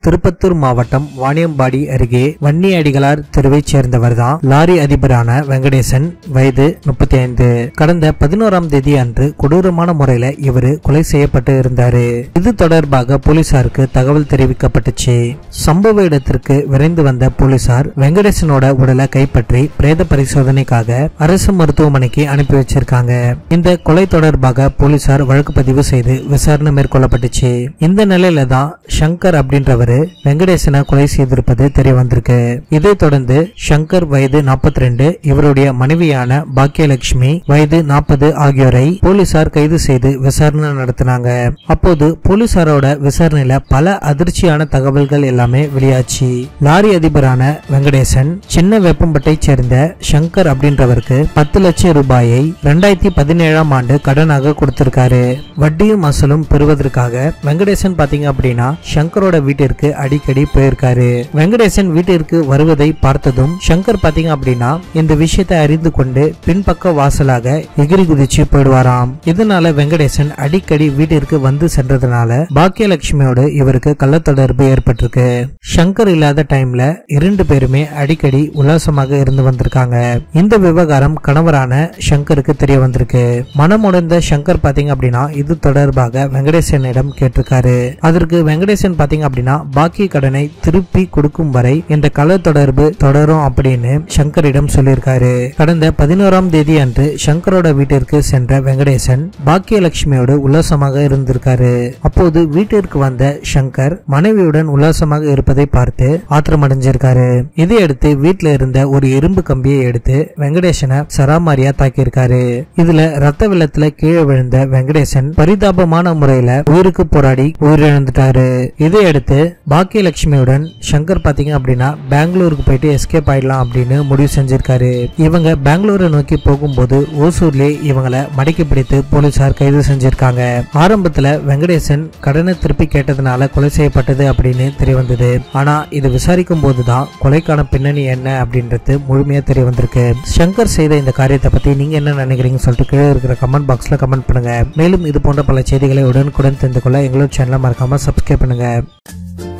திருப்பத்தூர் மாவட்டம் வாணியம்பாடி அருகே வன்னியடிகளார் தெருவைச் சேர்ந்தவர் தான் லாரி அதிபரான வெங்கடேசன் வயது முப்பத்தி ஐந்து கடந்த பதினோராம் தேதி அன்று கொடூரமான முறையில இவரு கொலை செய்யப்பட்டு இருந்தாரு இது தொடர்பாக போலீசாருக்கு தகவல் தெரிவிக்கப்பட்டுச்சு சம்பவ இடத்திற்கு விரைந்து வந்த போலீசார் வெங்கடேசனோட உடலை கைப்பற்றி பிரேத பரிசோதனைக்காக அரசு மருத்துவமனைக்கு அனுப்பி வச்சிருக்காங்க இந்த கொலை தொடர்பாக போலீசார் வழக்கு பதிவு செய்து விசாரணை மேற்கொள்ளப்பட்டுச்சு இந்த நிலையில தான் சங்கர் அப்படின்றவரு வெங்கடேசனை கொலை செய்திருப்பது தெரிய வந்திருக்கு இதைத் தொடர்ந்து சங்கர் வயது 42 இவருடைய மனைவியான பாக்கியலட்சுமி வயது 40 ஆகியோரை போலீசார் கைது செய்து விசாரணை நடத்தினாங்க அப்போது போலீசாரோட விசாரணையில பல அதிர்ச்சியான தகவல்கள் எல்லாமே வெளியாச்சு லாரி அதிபரான வெங்கடேசன் சின்ன வேப்பம்பட்டைச் சேர்ந்த சங்கர் அப்படின்றவருக்கு பத்து லட்சம் ரூபாயை ரெண்டாயிரத்தி பதினேழாம் ஆண்டு கடனாக கொடுத்திருக்காரு வட்டியும் அசலும் பெறுவதற்காக வெங்கடேசன் பாத்தீங்க அப்படின்னா சங்கரோட வீட்டிற்கு அடிக்கடி போயிருக்காரு வெங்கடேசன் வீட்டிற்கு வருவதை பார்த்ததும் சங்கர் பாத்தீங்க அப்படின்னா இந்த விஷயத்தை அறிந்து கொண்டு பின்பக்க வாசலாக எகிரி குதிச்சு போயிடுவாராம் இதனால வெங்கடேசன் அடிக்கடி வீட்டிற்கு வந்து சென்றதுனால பாக்கியலட்சுமியோடு இவருக்கு கள்ள தொடர்பு ஏற்பட்டிருக்கு சங்கர் இல்லாத டைம்ல இரண்டு பேருமே அடிக்கடி உல்லாசமாக இருந்து வந்திருக்காங்க இந்த விவகாரம் கணவரான சங்கருக்கு தெரிய வந்திருக்கு மனமுடைந்த சங்கர் பாத்தீங்க அப்படின்னா இது தொடர்பாக வெங்கடேசனிடம் கேட்டிருக்காரு அதற்கு வெங்கடேசன் பாத்தீங்க அப்படின்னா பாக்கி கடனை திருப்பி கொடுக்கும் வரை இந்த கள்ள தொடர்பு தொடரும் அப்படின்னு சங்கரிடம் சொல்லியிருக்காரு கடந்த பதினோராம் தேதி அன்று சங்கரோட வீட்டிற்கு சென்ற வெங்கடேசன் பாக்கியலட்சுமியோடு உல்லாசமாக இருந்திருக்காரு அப்போது வீட்டிற்கு வந்த சங்கர் மனைவியுடன் உல்லாசமாக இருப்பதை பார்த்து ஆத்திரமடைஞ்சிருக்காரு இதையடுத்து வீட்டுல இருந்த ஒரு இரும்பு கம்பியை எடுத்து வெங்கடேசனை சராமாரியா தாக்கியிருக்காரு இதுல ரத்த வெள்ளத்துல கீழே விழுந்த வெங்கடேசன் பரிதாபமான முறையில உயிருக்கு போராடி உயிரிழந்துட்டாரு இதையடுத்து பாக்கியலட்சுமியுடன் சங்கர் பாத்தீங்க அப்படின்னா பெங்களூருக்கு போயிட்டு எஸ்கேப் ஆயிடலாம் அப்படின்னு முடிவு செஞ்சிருக்காரு இவங்க பெங்களூரை நோக்கி போகும்போது ஓசூர்லயே இவங்களை மடக்கி பிடித்து போலீசார் கைது செஞ்சிருக்காங்க ஆரம்பத்துல வெங்கடேசன் கடனை திருப்பி கேட்டதுனால கொலை செய்யப்பட்டது அப்படின்னு தெரிய வந்தது ஆனா இது விசாரிக்கும் போதுதான் கொலைக்கான பின்னணி என்ன அப்படின்றது முழுமையா தெரிய வந்திருக்கு சங்கர் செய்த இந்த காரியத்தை பத்தி நீங்க என்ன நினைக்கிறீங்கன்னு சொல்லிட்டு கீழே இருக்கிற கமெண்ட் பாக்ஸ்ல கமெண்ட் பண்ணுங்க மேலும் இது போன்ற பல செய்திகளை உடனுக்குடன் தெரிந்து கொள்ள எங்களோட சேனலை மறக்காம சப்ஸ்கிரைப் பண்ணுங்க